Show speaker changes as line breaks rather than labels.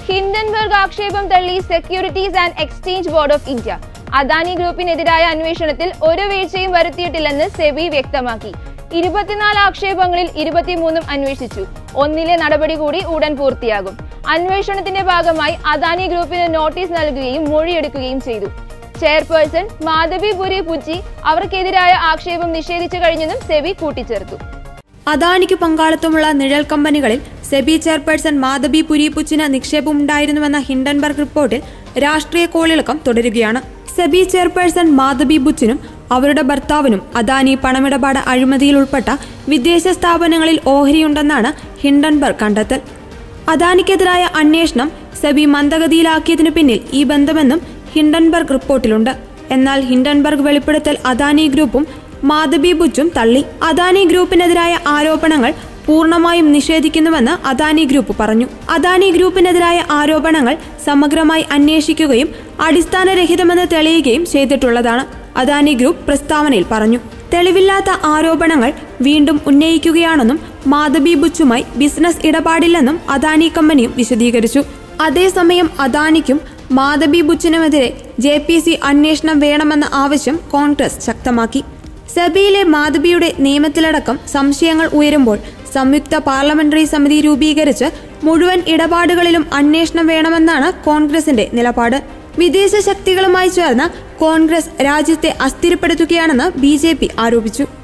Hindenburg ആക്ഷേപം തള്ളി securities and exchange board of India Adani ഗ്രൂപ്പിനെതിരായ അന്വേഷണത്തിൽ ഒരു വീഴ്ചയും വരുത്തിയിട്ടില്ലെന്ന് സെബി വ്യക്തമാക്കി ഇരുപത്തിനാല് ആക്ഷേപങ്ങളിൽ ഇരുപത്തിമൂന്നും അന്വേഷിച്ചു ഒന്നിലെ നടപടി കൂടി ഉടൻ പൂർത്തിയാകും അന്വേഷണത്തിന്റെ ഭാഗമായി അദാനി ഗ്രൂപ്പിന് നോട്ടീസ് നൽകുകയും മൊഴിയെടുക്കുകയും ചെയ്തു ചെയർപേഴ്സൺ മാധവി പുരി പുച്ചി അവർക്കെതിരായ ആക്ഷേപം നിഷേധിച്ചു കഴിഞ്ഞെന്നും സെബി കൂട്ടിച്ചേർത്തു
അദാനിക്ക് പങ്കാളിത്തമുള്ള നിഴൽ കമ്പനികളിൽ സെബി ചെയർപേഴ്സൺ മാധബി പുരിപുച്ചിന് നിക്ഷേപമുണ്ടായിരുന്നുവെന്ന ഹിൻഡൻബർഗ് റിപ്പോർട്ടിൽ രാഷ്ട്രീയ കോളിളക്കം തുടരുകയാണ് സെബി ചെയർപേഴ്സൺ മാധബി ബുച്ചിനും അവരുടെ ഭർത്താവിനും അദാനി പണമിടപാട് അഴിമതിയിൽ ഉൾപ്പെട്ട വിദേശ സ്ഥാപനങ്ങളിൽ ഓഹരിയുണ്ടെന്നാണ് ഹിൻഡൻബർഗ് കണ്ടെത്തൽ അദാനിക്കെതിരായ അന്വേഷണം സെബി മന്ദഗതിയിലാക്കിയതിനു പിന്നിൽ ഈ ബന്ധമെന്നും ഹിൻഡൻബർഗ് റിപ്പോർട്ടിലുണ്ട് എന്നാൽ ഹിൻഡൻബർഗ് വെളിപ്പെടുത്തൽ അദാനി ഗ്രൂപ്പും മാധബി ബുച്ചും തള്ളി അദാനി ഗ്രൂപ്പിനെതിരായ ആരോപണങ്ങൾ പൂർണ്ണമായും നിഷേധിക്കുന്നുവെന്ന് അദാനി ഗ്രൂപ്പ് പറഞ്ഞു അദാനി ഗ്രൂപ്പിനെതിരായ ആരോപണങ്ങൾ സമഗ്രമായി അന്വേഷിക്കുകയും അടിസ്ഥാനരഹിതമെന്ന് തെളിയുകയും ചെയ്തിട്ടുള്ളതാണ് അദാനി ഗ്രൂപ്പ് പ്രസ്താവനയിൽ പറഞ്ഞു തെളിവില്ലാത്ത ആരോപണങ്ങൾ വീണ്ടും ഉന്നയിക്കുകയാണെന്നും മാധബി ബുച്ചുമായി ബിസിനസ് ഇടപാടില്ലെന്നും അദാനി കമ്പനിയും വിശദീകരിച്ചു അതേസമയം അദാനിക്കും മാധബി ബുച്ചിനുമെതിരെ ജെ പി സി അന്വേഷണം വേണമെന്ന ആവശ്യം കോൺഗ്രസ് ശക്തമാക്കി സെബിയിലെ മാധബിയുടെ നിയമത്തിലടക്കം സംശയങ്ങൾ ഉയരുമ്പോൾ സംയുക്ത പാർലമെന്ററി സമിതി രൂപീകരിച്ച് മുഴുവൻ ഇടപാടുകളിലും അന്വേഷണം വേണമെന്നാണ് കോൺഗ്രസിന്റെ നിലപാട് വിദേശ ശക്തികളുമായി ചേർന്ന് കോൺഗ്രസ് രാജ്യത്തെ അസ്ഥിരപ്പെടുത്തുകയാണെന്ന് ബി ആരോപിച്ചു